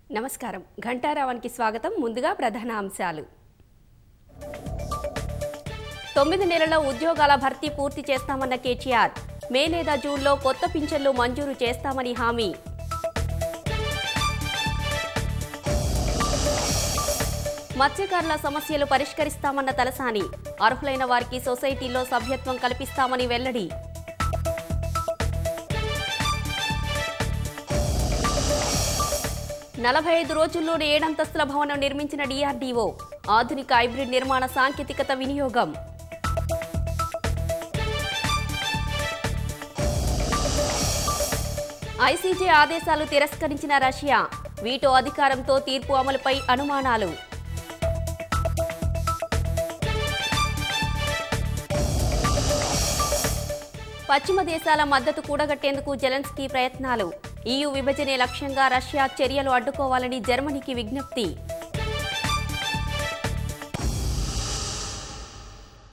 నమస్కారం ఘంటారావానికి స్వాగతం ముందుగా ప్రధాన అంశాలు తొమ్మిది నెలల ఉద్యోగాల భర్తీ పూర్తి చేస్తామన్న కేటీఆర్ మే లేదా జూన్లో కొత్త పింఛన్లు మంజూరు చేస్తామని హామీ మత్స్యకారుల సమస్యలు పరిష్కరిస్తామన్న తలసాని అర్హులైన వారికి సొసైటీలో సభ్యత్వం కల్పిస్తామని వెల్లడి నలభై ఐదు రోజుల్లోనే ఏడంతస్తుల భవనం నిర్మించిన డిఆర్డీఓ ఆధునిక హైబ్రిడ్ నిర్మాణ సాంకేతికత వినియోగం ఐసీజే ఆదేశాలు తిరస్కరించిన రష్యా వీటో అధికారంతో తీర్పు అమలుపై అనుమానాలు పశ్చిమ దేశాల మద్దతు కూడగట్టేందుకు జెలెన్స్కీ ప్రయత్నాలు ఈయూ విభజనే లక్ష్యంగా రష్యా చర్యలు అడ్డుకోవాలని జర్మనీకి విజ్ఞప్తి